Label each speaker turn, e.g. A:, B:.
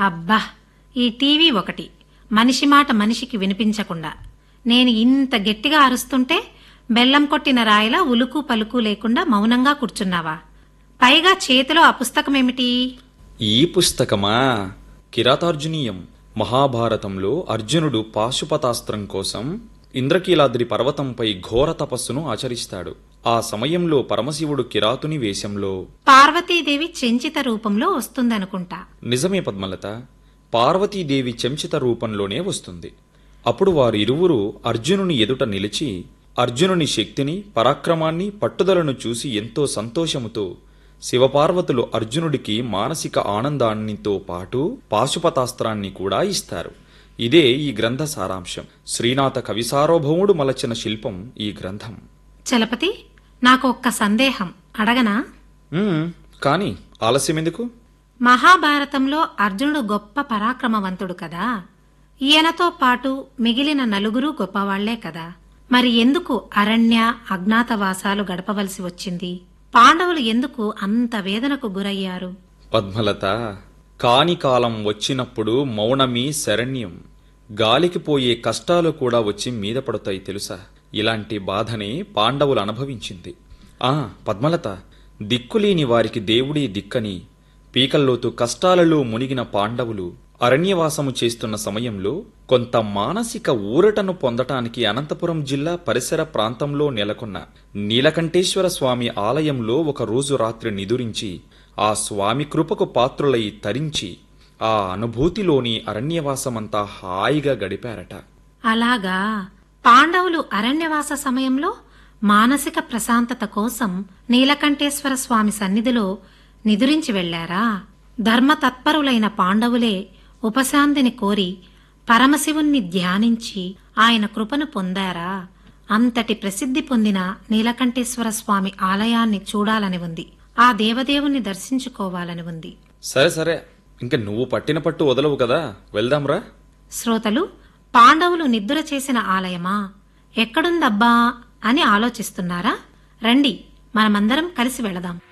A: అబ్బా ఈ టీవీ ఒకటి మనిషి మాట మనిషికి వినిపించకుండా నేను ఇంత గట్టిగా అరుస్తుంటే బెల్లం కొట్టిన రాయిలా ఉలుకు పలుకు లేకుండా మౌనంగా కూర్చున్నావా పైగా చేతిలో ఆ పుస్తకమేమిటి
B: ఈ పుస్తకమా కిరాతార్జునీయం మహాభారతంలో అర్జునుడు పాశుపతాస్త్రం కోసం ఇంద్రకీలాద్రి పర్వతంపై ఘోర తపస్సును ఆచరిస్తాడు ఆ సమయంలో పరమశివుడు కిరాతుని వేషంలో
A: పార్వతీదేవి చెంచిత రూపంలో వస్తుందనుకుంటా
B: నిజమే పద్మలత పార్వతీదేవి చెంచిత రూపంలోనే వస్తుంది అప్పుడు వారు ఇరువురు అర్జునుని ఎదుట నిలిచి అర్జునుని శక్తిని పరాక్రమాన్ని పట్టుదలను చూసి ఎంతో సంతోషముతో శివపార్వతులు అర్జునుడికి మానసిక ఆనందాన్నితో పాటు పాశుపతాస్త్రాన్ని కూడా ఇస్తారు ఇదే ఈ గ్రంథ సారాంశం శ్రీనాథ కవిసార్వభౌముడు మలచిన శిల్పం ఈ గ్రంథం
A: చలపతి నాకు ఒక్క సందేహం అడగనా
B: మ్మ్, కాని ఆలస్యమెందుకు
A: మహాభారతంలో అర్జునుడు గొప్ప పరాక్రమవంతుడు కదా ఈయనతో పాటు మిగిలిన నలుగురు గొప్పవాళ్లే కదా మరి ఎందుకు అరణ్య అజ్ఞాతవాసాలు గడపవలసి వచ్చింది పాండవులు ఎందుకు అంత వేదనకు గురయ్యారు
B: పద్మలత కాని కాలం వచ్చినప్పుడు మౌనమి శరణ్యం గాలికి పోయే కష్టాలు కూడా వచ్చి మీద పడతాయి తెలుసా ఇలాంటి బాధనే పాండవులు అనుభవించింది ఆ పద్మలత దిక్కులేని వారికి దేవుడే దిక్కని పీకల్లోతు కష్టాలలో మునిగిన పాండవులు అరణ్యవాసము చేస్తున్న సమయంలో కొంత మానసిక ఊరటను పొందటానికి అనంతపురం జిల్లా పరిసర ప్రాంతంలో నెలకొన్న నీలకంఠేశ్వర స్వామి ఆలయంలో ఒక రోజు రాత్రి నిదురించి ఆ స్వామి కృపకు పాత్రులై తరించి ఆ అనుభూతిలోని అరణ్యవాసమంతా హాయిగా గడిపారట
A: అలాగా పాండవులు అరణ్యవాస సమయంలో మానసిక ప్రశాంతత కోసం నీలకంఠేశ్వర స్వామి సన్నిధిలో నిదురించి వెళ్లారా ధర్మతత్పరులైన పాండవులే ఉపశాంతిని కోరి పరమశివుణ్ణి ధ్యానించి ఆయన కృపను పొందారా అంతటి ప్రసిద్ధి పొందిన నీలకంఠేశ్వర స్వామి ఆలయాన్ని చూడాలని ఉంది ఆ దేవదేవుణ్ణి దర్శించుకోవాలని ఉంది
B: సరే సరే ఇంక నువ్వు పట్టిన పట్టు వదలవు కదా వెళ్దాంరా
A: శ్రోతలు పాండవులు నిద్ర చేసిన ఆలయమా ఎక్కడుందబ్బా అని ఆలోచిస్తున్నారా రండి మనమందరం కలిసి వెళదాం